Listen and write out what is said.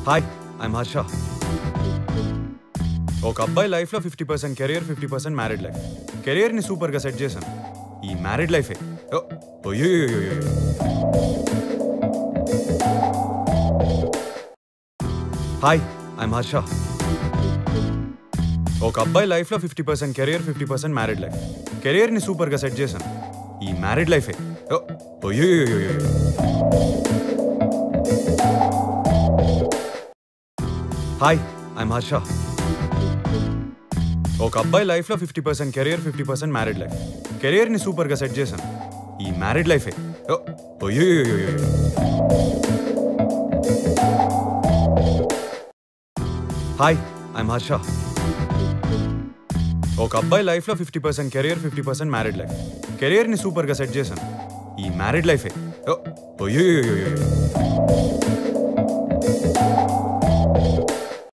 Hi I'm Harsha ఒక అబ్బాయి లైఫ్లో fifty percent career fifty percent married life కెరియర్ని సూపర్గా సెట్ చేశాను ఈ మ్యారీడ్ లైఫే ఓ, అయ్యోయ్యోయ్యోయ్యో. హాయ్ ఐమ్ హర్ష ఒక అబ్బాయి లైఫ్లో fifty percent career fifty percent married life కెరియర్ని సూపర్గా సెట్ చేశాను ఈ మ్యారీడ్ లైఫే ఓ, అయ్యోయ్యోయ్యోయ్యో. హాయ్ ఐమ్ హర్ష ఒక అబ్బాయి లైఫ్లో fifty percent career fifty percent married life కెరియర్ని సూపర్గా సెట్ చేశాను ఈ మ్యారీడ్ లైఫే ఓ, అయ్యోయ్యోయ్యోయ్యో. హాయ్ ఐమ్ హర్ష ఒక అబ్బాయి లైఫ్లో fifty percent career fifty percent married life కెరియర్ని సూపర్గా సెట్ చేశాను ఈ మ్యారీడ్ లైఫే ఓ, అయ్యోయ్యోయ్యోయ్యో.